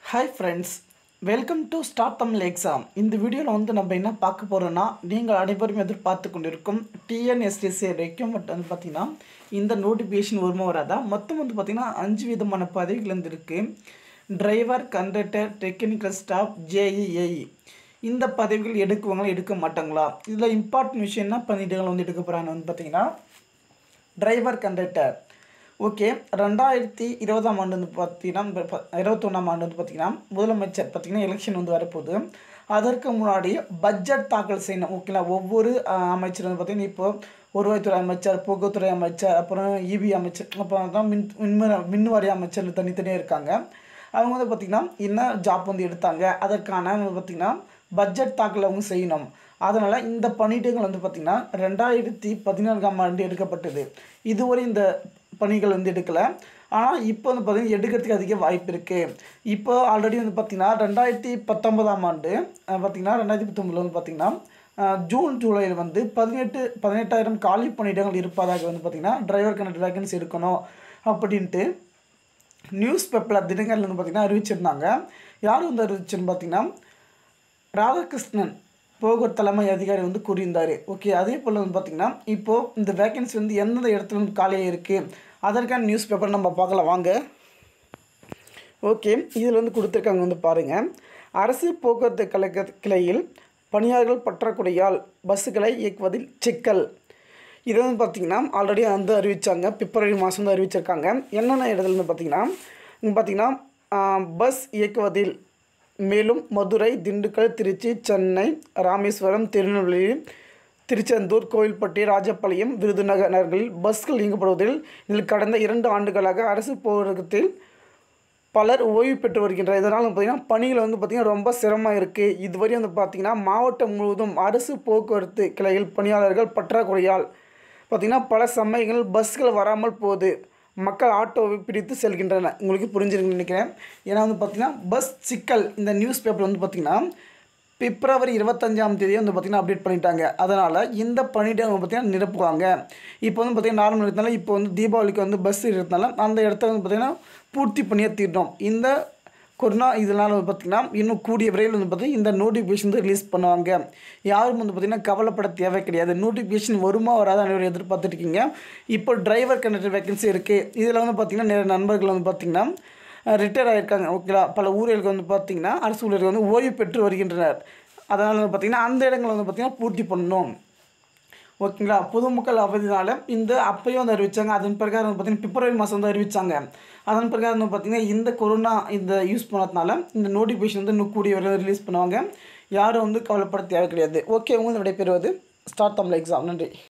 hi friends welcome to start Tamil exam இந்த வீடியோவில் வந்து நம்ம என்ன பார்க்க போகிறோன்னா நீங்கள் அனைவரும் எதிர்பார்த்து கொண்டிருக்கும் டிஎன்எஸ்டிசி ரெக்யூமெண்ட் வந்து பார்த்திங்கன்னா இந்த நோட்டிஃபிகேஷன் வருமா வராதா மொத்தம் வந்து பார்த்திங்கன்னா அஞ்சு விதமான பதவிகள் வந்து இருக்குது driver conductor technical staff JE AE இந்த பதவிகள் எடுக்குவாங்களா எடுக்க மாட்டாங்களா இதில் இம்பார்ட்டன்ட் விஷயம் என்ன பணியிடங்கள் வந்து எடுக்க போகிறாங்க வந்து பார்த்திங்கன்னா டிரைவர் கண்டக்டர் ஓகே ரெண்டாயிரத்தி இருபதாம் ஆண்டு வந்து பார்த்தீங்கன்னா இருபத்தொன்னாம் ஆண்டு வந்து பார்த்திங்கன்னா முதலமைச்சர் பார்த்திங்கன்னா எலெக்ஷன் வந்து வரப்போகுது அதற்கு முன்னாடி பட்ஜெட் தாக்கல் செய்யணும் ஓகேங்களா ஒவ்வொரு அஹ், அமைச்சர் வந்து பார்த்திங்கன்னா இப்போ வருவாய்த்துறை அமைச்சர் போக்குவரத்துறை அமைச்சர் அப்புறம் இபி அமைச்சர் அப்புறம் தான் மின் மின்ம மின்வாரிய அமைச்சர் தனித்தனியாக இருக்காங்க அவங்க வந்து பார்த்திங்கன்னா என்ன ஜாப் வந்து எடுத்தாங்க அதற்கான வந்து பார்த்திங்கன்னா பட்ஜெட் தாக்கல் அவங்க செய்யணும் அதனால் இந்த பணியிடங்கள் வந்து பார்த்திங்கன்னா ரெண்டாயிரத்தி பதினான்காம் ஆண்டு எடுக்கப்பட்டது இதுவரை இந்த பணிகள் வந்து எடுக்கலை ஆனால் இப்போ வந்து பார்த்திங்கன்னா எடுக்கிறதுக்கு அதிக வாய்ப்பு இருக்குது இப்போ ஆல்ரெடி வந்து பார்த்திங்கன்னா ரெண்டாயிரத்தி பத்தொன்பதாம் ஆண்டு அஹ், பார்த்திங்கன்னா ரெண்டாயிரத்தி பத்தொம்பதில் வந்து பார்த்திங்கன்னா அஹ், ஜூன் ஜூலையில் வந்து பதினெட்டு பதினெட்டாயிரம் காலி பணியிடங்கள் இருப்பதாக வந்து பார்த்திங்கன்னா டிரைவர் கண்டக்டர் வேகன்சி இருக்கணும் அப்படின்ட்டு நியூஸ் பேப்பரில் தினங்கள் வந்து பார்த்திங்கன்னா அறிவிச்சிருந்தாங்க யார் வந்து அறிவிச்சுன்னு பார்த்தீங்கன்னா ராதாகிருஷ்ணன் போக்குவரத்து தலைமை அதிகாரி வந்து கூறியிருந்தார் ஓகே அதே போல் வந்து பார்த்திங்கன்னா இப்போது இந்த வேகன்சி வந்து எந்தெந்த இடத்துல வந்து காலியாக இருக்குது அதற்கான நியூஸ் பேப்பர் நம்ம பார்க்கலாம் வாங்க ஓகே இதில் வந்து கொடுத்துருக்காங்க வந்து பாருங்கள் அரசு போக்குவரத்து கழக கிளையில் பணியாளர்கள் பற்றாக்குறையால் பஸ்ஸுகளை இயக்குவதில் சிக்கல் இது வந்து பார்த்திங்கன்னா ஆல்ரெடி வந்து அறிவித்தாங்க பிப்ரவரி மாதம் வந்து அறிவிச்சிருக்காங்க என்னென்ன இடத்துல வந்து பார்த்திங்கன்னா இங்கே பார்த்திங்கன்னா பஸ் இயக்குவதில் மேலும் மதுரை திண்டுக்கல் திருச்சி சென்னை ராமேஸ்வரம் திருநெல்வேலி திருச்செந்தூர் கோவில்பட்டி ராஜபாளையம் விருதுநகர் நகர்களில் பஸ்கள் இயக்கப்படுவதில் இதில் கடந்த இரண்டு ஆண்டுகளாக அரசு போக்குவரத்தில் பலர் ஓய்வு பெற்று வருகின்றனர் இதனால் வந்து பார்த்திங்கன்னா பணிகள் வந்து பார்த்திங்கன்னா ரொம்ப சிரமமாக இருக்குது இதுவரை வந்து பார்த்திங்கன்னா மாவட்டம் முழுவதும் அரசு போக்குவரத்து கிளையில் பணியாளர்கள் பற்றாக்குறையால் பார்த்திங்கன்னா பல சமயங்கள் பஸ்கள் வராமல் போகுது மக்கள் ஆட்டோவை பிடித்து செல்கின்றனர் உங்களுக்கு புரிஞ்சிருக்குன்னு நினைக்கிறேன் ஏன்னா வந்து பார்த்திங்கன்னா பஸ் சிக்கல் இந்த நியூஸ் பேப்பர் வந்து பார்த்திங்கன்னா பிப்ரவரி இருபத்தஞ்சாம் தேதி வந்து பார்த்திங்கன்னா அப்டேட் பண்ணிட்டாங்க அதனால் இந்த பணியிடம் வந்து பார்த்திங்கன்னா நிரப்புவாங்க இப்போ வந்து பார்த்திங்கன்னா நார்மல் இருக்கிறதுனால இப்போ வந்து தீபாவளிக்கு வந்து பஸ் இருக்கிறதுனால அந்த இடத்த வந்து பார்த்திங்கன்னா பூர்த்தி பண்ணியே தீட்டோம் இந்த கொரோனா இதனால் வந்து பார்த்திங்கன்னா இன்னும் கூடிய விரைவில் வந்து பார்த்திங்கன்னா இந்த நோட்டிஃபிகேஷன் வந்து ரிலீஸ் பண்ணுவாங்க யாரும் வந்து பார்த்திங்கன்னா கவலைப்பட தேவை கிடையாது நோட்டிஃபிகேஷன் வருமா வராத அனைவரும் எதிர்பார்த்துட்டு இருக்கீங்க இப்போ டிரைவர் கண்டக்டர் வேகன்சி இருக்குது இதில் வந்து பார்த்திங்கன்னா நிறைய நண்பர்கள் வந்து பார்த்திங்கன்னா ரிட்டையர் ஆகியிருக்காங்க ஓகேங்களா பல ஊழியர்கள் வந்து பார்த்திங்கன்னா அரசு ஊழியர்கள் வந்து ஓய்வு பெற்று வருகின்றனர் அதனால் வந்து பார்த்திங்கன்னா அந்த இடங்களை வந்து பார்த்திங்கன்னா பூர்த்தி பண்ணணும் ஓகேங்களா பொதுமக்கள் அவதினால இந்த அப்பயும் வந்து அறிவித்தாங்க அதன் பிரகாரம் வந்து பார்த்திங்கன்னா பிப்ரவரி மாதம் வந்து அறிவித்தாங்க அதன் பிரகாரம் வந்து பார்த்திங்கன்னா இந்த கொரோனா இந்த யூஸ் பண்ணதுனால இந்த நோட்டிஃபிகேஷன் வந்து இன்னும் கூடிய வரையில் ரிலீஸ் பண்ணுவாங்க யாரும் வந்து கவலைப்பட தேவை கிடையாது ஓகே உங்களுக்கு விடைபெறுவது ஸ்டார்ட் தமிழ் எக்ஸாம் நன்றி